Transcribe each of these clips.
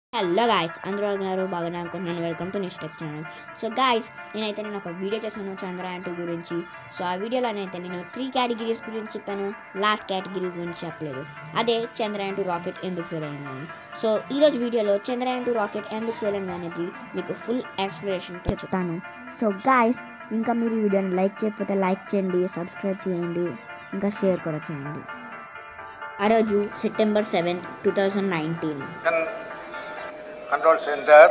Hello guys అందరూ ఉన్నారు బాగానే అనుకుంటున్నాను వెల్కమ్ టు నిస్టెక్ ఛానల్ సో గాయస్ నేనైతే నేను ఒక వీడియో చేశాను చంద్రయాన్ టూ గురించి సో ఆ వీడియోలో అయితే నేను త్రీ కేటగిరీస్ గురించి చెప్పాను లాస్ట్ కేటగిరీ గురించి చెప్పలేదు అదే చంద్రయాన్ టూ రాకెట్ ఎందుకు ఫెయిల్ అయిందని సో ఈరోజు వీడియోలో చంద్రయాన్ టూ రాకెట్ ఎందుకు ఫెయిల్ అయింది అనేది మీకు ఫుల్ ఎక్స్ప్లెనేషన్తో చెప్తాను సో గాయస్ ఇంకా మీరు ఈ వీడియోని లైక్ చేయకపోతే లైక్ చేయండి సబ్స్క్రైబ్ చేయండి ఇంకా షేర్ కూడా చేయండి ఆ రోజు September seventh two thousand nineteen Mission Control Center,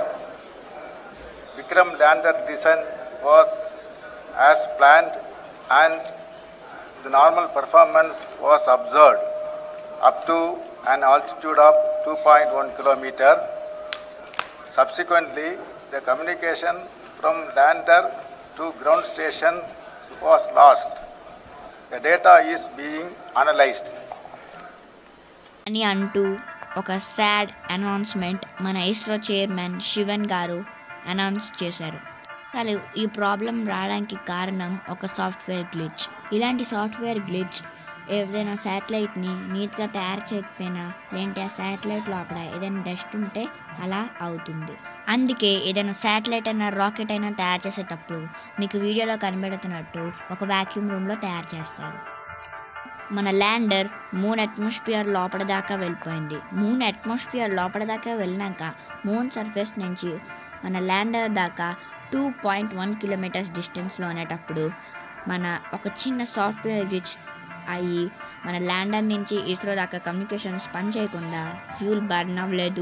Vikram lander descent was as planned and the normal performance was observed up to an altitude of 2.1 kilometer. Subsequently, the communication from lander to ground station was lost. The data is being analyzed. అని అంటూ ఒక sad announcement మన ISRO chairman Sivan గారు announce చేశారు అసలు ఈ problem రావడానికి కారణం ఒక సాఫ్ట్వేర్ గ్లిచ్ ఇలాంటి సాఫ్ట్వేర్ గ్లిచ్ ఏదైనా శాటిలైట్ని నీట్గా తయారు చేయకపోయినా లేదంటే ఆ శాటిలైట్ లోపల ఏదైనా డస్ట్ ఉంటే అలా అవుతుంది అందుకే ఏదైనా శాటిలైట్ అయినా రాకెట్ అయినా తయారు చేసేటప్పుడు మీకు వీడియోలో కనబడుతున్నట్టు ఒక వ్యాక్యూమ్ రూమ్లో తయారు చేస్తారు మన ల్యాండర్ మూన్ అట్మాస్ఫియర్ లోపల దాకా వెళ్ళిపోయింది మూన్ అట్మాస్ఫియర్ లోపల దాకా వెళ్ళినాక మూన్ సర్ఫేస్ నుంచి మన ల్యాండర్ దాకా టూ పాయింట్ వన్ కిలోమీటర్స్ డిస్టెన్స్లో ఉండేటప్పుడు మన ఒక చిన్న సాఫ్ట్వేర్ గ్లిచ్ అయ్యి మన ల్యాండర్ నుంచి ఇస్రో దాకా కమ్యూనికేషన్స్ పని చేయకుండా ఫ్యూల్ బర్న్ అవ్వలేదు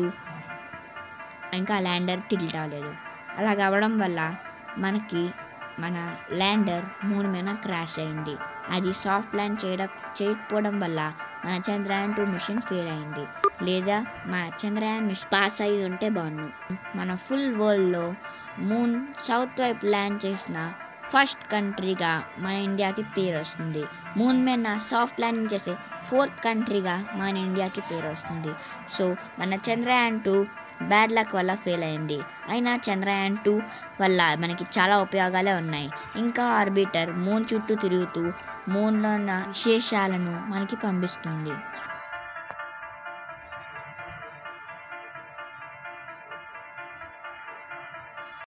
ఇంకా ల్యాండర్ టిల్ట్ అవ్వలేదు అలా అవ్వడం వల్ల మనకి మన ల్యాండర్ మూడు మీద క్రాష్ అయింది అది సాఫ్ట్ ల్యాండ్ చేయడం చేయకపోవడం వల్ల మన చంద్రయాన్ టూ మిషన్ ఫెయిల్ అయింది లేదా మా చంద్రయాన్ మిషన్ పాస్ అయి ఉంటే బాగుండు మన ఫుల్ వరల్డ్లో మూన్ సౌత్ వైపు ల్యాండ్ చేసిన ఫస్ట్ కంట్రీగా మన ఇండియాకి పేరు వస్తుంది మూన్ మీద సాఫ్ట్ ల్యాండింగ్ చేసే ఫోర్త్ కంట్రీగా మన ఇండియాకి పేరు వస్తుంది సో మన చంద్రయాన్ టూ బ్యాడ్ లక్ వల్ల ఫెయిల్ అయింది అయినా చంద్రయాన్ టూ వల్ల మనకి చాలా ఉపయోగాలే ఉన్నాయి ఇంకా ఆర్బిటర్ మూన్ చుట్టూ తిరుగుతూ మూన్లో ఉన్న విశేషాలను మనకి పంపిస్తుంది